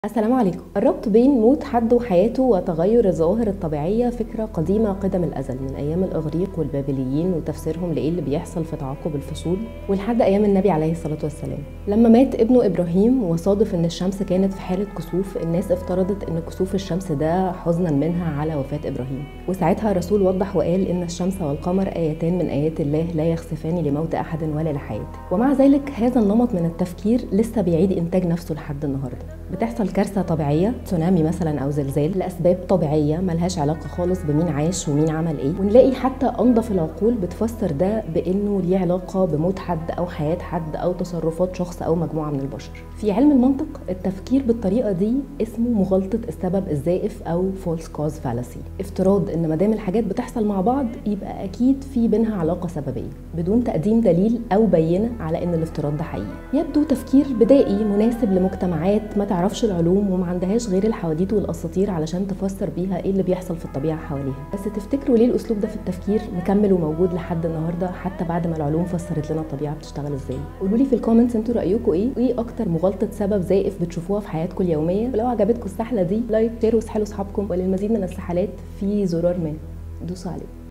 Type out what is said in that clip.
السلام عليكم الربط بين موت حد وحياته وتغير الظواهر الطبيعية فكرة قديمة قدم الأزل من أيام الإغريق والبابليين وتفسيرهم لإيه اللي بيحصل في تعاقب الفصول ولحد أيام النبي عليه الصلاة والسلام لما مات ابنه إبراهيم وصادف إن الشمس كانت في حالة كسوف الناس افترضت إن كسوف الشمس ده حزنا منها على وفاة إبراهيم وساعتها الرسول وضح وقال إن الشمس والقمر آيتان من آيات الله لا يخسفان لموت أحد ولا لحياته ومع ذلك هذا النمط من التفكير لسه بيعيد إنتاج نفسه لحد النهاردة بتحصل كارثه طبيعيه تسونامي مثلا او زلزال لاسباب طبيعيه ملهاش علاقه خالص بمين عاش ومين عمل ايه ونلاقي حتى انظف العقول بتفسر ده بانه ليه علاقه بموت حد او حياه حد او تصرفات شخص او مجموعه من البشر في علم المنطق التفكير بالطريقه دي اسمه مغالطه السبب الزائف او فولس كوز فالسي افتراض ان ما دام الحاجات بتحصل مع بعض يبقى اكيد في بينها علاقه سببيه بدون تقديم دليل او بينه على ان الافتراض ده حقيقي يبدو تفكير بدائي مناسب لمجتمعات ما تعرفش العلوم وما عندهاش غير الحواديت والاساطير علشان تفسر بيها ايه اللي بيحصل في الطبيعه حواليها بس تفتكروا ليه الاسلوب ده في التفكير مكمل وموجود لحد النهارده حتى بعد ما العلوم فسرت لنا الطبيعه بتشتغل ازاي قولوا لي في الكومنتس انتوا رايكم ايه وايه اكتر مغالطه سبب زائف بتشوفوها في حياتكم اليوميه ولو عجبتكم السحله دي لايك شير واسحلوا اصحابكم وللمزيد من السحلات في زرار ما دوسوا عليه